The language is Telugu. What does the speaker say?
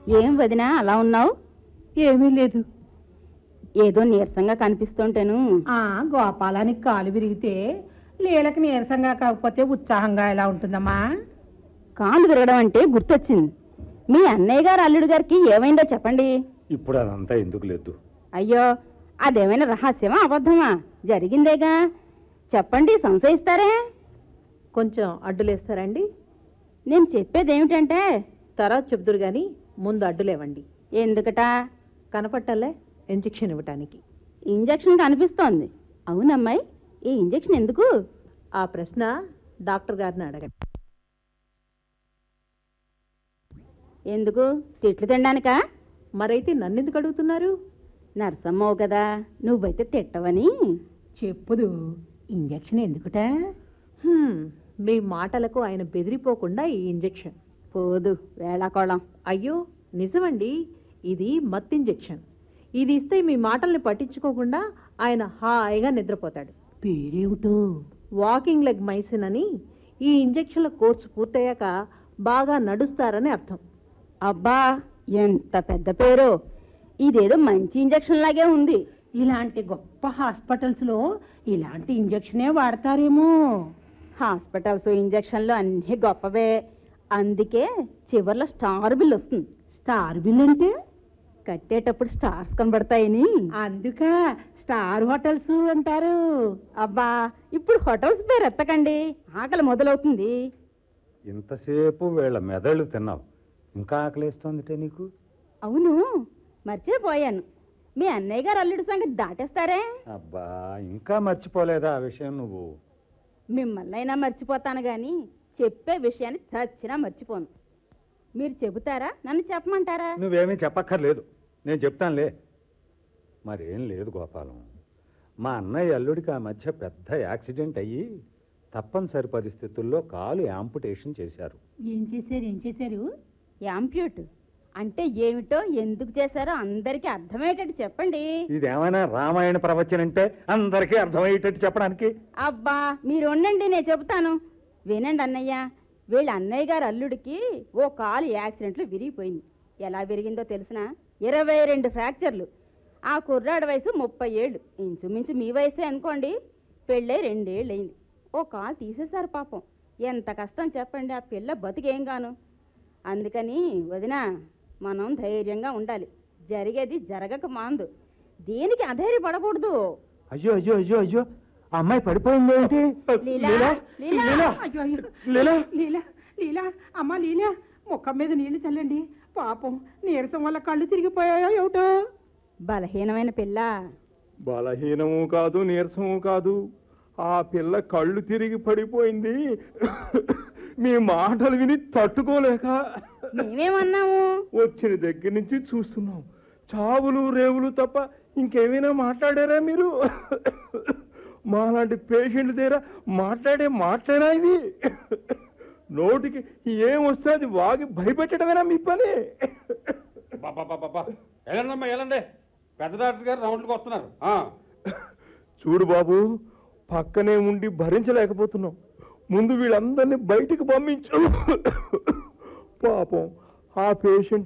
ఏం వదినా అలా ఉన్నావు ఏమీ లేదు ఏదో నీరసంగా కనిపిస్తుంటేను ఆ గోపాలానికి కాలు విరిగితే లీలకి నీరసంగా కాకపోతే ఉత్సాహంగా ఎలా ఉంటుందమ్మా కాలు విరగడం అంటే గుర్తొచ్చింది మీ అన్నయ్య గారు అల్లుడు గారికి ఏమైందో చెప్పండి ఇప్పుడు అదంతా ఎందుకు లేదు అయ్యో అదేమైనా రహస్యమా అబద్ధమా జరిగిందేగా చెప్పండి సంశయిస్తారే కొంచెం అడ్డులేస్తారండి నేను చెప్పేది ఏమిటంటే తర్వాత చెబుదురు గాని ముందు అడ్డులేవండి ఎందుకట కనపట్టలే ఇంజెక్షన్ ఇవ్వటానికి ఇంజెక్షన్ కనిపిస్తోంది అవునమ్మాయి ఈ ఇంజెక్షన్ ఎందుకు ఆ ప్రశ్న డాక్టర్ గారిని అడగండి ఎందుకు తిట్లు తినడానికా మరైతే నన్నెందుకు అడుగుతున్నారు నర్సమ్మవు కదా నువ్వైతే తిట్టవని చెప్పుదు ఇంజక్షన్ ఎందుకుట హ్మ్, మీ మాటలకు ఆయన బెదిరిపోకుండా ఈ ఇంజెక్షన్ పోదు వేళాకోళం అయ్యో నిజమండి ఇది మత్ ఇంజెక్షన్ ఇది ఇస్తే మీ మాటల్ని పట్టించుకోకుండా ఆయన హాయిగా నిద్రపోతాడు పేరేమిటో వాకింగ్ లెగ్ మైసిన్ అని ఈ ఇంజెక్షన్ల కోర్సు పూర్తయ్యాక బాగా నడుస్తారని అర్థం అబ్బా ఎంత పెద్ద పేరు ఇదేదో మంచి ఇంజెక్షన్ లాగే ఉంది ఇలాంటి గొప్ప హాస్పిటల్స్ లో ఇలాంటి ఇంజక్షనే వాడతారేమో హాస్పిటల్స్ ఇంజెక్షన్లు అన్నీ గొప్పవే అందుకే చివర్లో స్టార్ బిల్ వస్తుంది స్టార్ బిల్ అంటే కట్టేటప్పుడు స్టార్స్ కనబడతాయని అందుక స్టార్ హోటల్స్ అంటారు అబ్బా ఇప్పుడు హోటల్స్ పేరు ఎత్తకండి ఆకలి మొదలవుతుంది ఇంతసేపు వీళ్ళ మెదళ్ళు తిన్నావు ఇంకా ఆకలేస్తోందిటే నీకు అవును మర్చిపోయాను మీ అన్నయ్య గారు అల్లుడి సంగతి దాటేస్తారే అబ్బా ఇంకా మర్చిపోలేదా ఆ విషయం నువ్వు మిమ్మల్ని అయినా మర్చిపోతాను గాని చెప్పే విషయాన్ని చచ్చినా మర్చిపోను మీరు చెబుతారా నన్ను చెప్పమంటారా నువ్వేమీ చెప్పక్కర్లేదు నేను చెప్తానులే మరేం లేదు గోపాలం మా అన్నయ్య అల్లుడికి ఆ మధ్య పెద్ద యాక్సిడెంట్ అయ్యి తప్పనిసరి పరిస్థితుల్లో కాలు యాంపుటేషన్ చేశారు ఏం చేశారు ఏం చేశారు యాంప్యూట్ అంటే ఏమిటో ఎందుకు చేశారో అందరికీ అర్థమయ్యేటట్టు చెప్పండి ఇదేమైనా రామాయణ ప్రవచనం అంటే అందరికీ అర్థమయ్యేటట్టు చెప్పడానికి అబ్బా మీరు ఉండండి నేను చెబుతాను వినండి అన్నయ్య వీళ్ళ అన్నయ్య గారు అల్లుడికి ఓ కాలు యాక్సిడెంట్లో విరిగిపోయింది ఎలా విరిగిందో తెలిసిన ఇరవై రెండు ఫ్రాక్చర్లు ఆ కుర్రాడి వయసు ముప్పై ఏళ్ళు ఇంచుమించు మీ వయసే అనుకోండి పెళ్ళై రెండేళ్ళు అయింది ఓ కాలు తీసేశారు పాపం ఎంత కష్టం చెప్పండి ఆ పిల్ల బతికేం గాను అందుకని వదినా మనం ధైర్యంగా ఉండాలి జరిగేది జరగక మాందు దేనికి అధైర్యపడకూడదు అయ్యో అయ్యో అయ్యో అయ్యో ఆ అమ్మాయి పడిపోయింది ఏంటి లీలా, లీలా. అయ్యో అయ్యో లీలా లీలా లీలా అమ్మ లీలా ముఖం మీద నీళ్లు చల్లండి పాపం నీరసం వల్ల కళ్ళు తిరిగిపోయాయో ఏమిటో బలహీనమైన పిల్ల బలహీనము కాదు నీరసము కాదు ఆ పిల్ల కళ్ళు తిరిగి పడిపోయింది మీ మాటలు విని తట్టుకోలేక మేమేమన్నాము వచ్చిన దగ్గర నుంచి చూస్తున్నాం చావులు రేవులు తప్ప ఇంకేమైనా మాట్లాడారా మీరు మాలాంటి పేషెంట్ దగ్గర మాట్లాడే మాట్లాడా ఇవి నోటికి ఏం వస్తే అది వాగి భయపెట్టడమేనా మీ పని వెళ్ళండమ్మా వెళ్ళండి పెద్ద డాక్టర్ గారు రౌండ్కి వస్తున్నారు ఆ. చూడు బాబు పక్కనే ఉండి భరించలేకపోతున్నాం ముందు వీళ్ళందరినీ బయటికి పంపించు పాపం ఆ పేషెంట్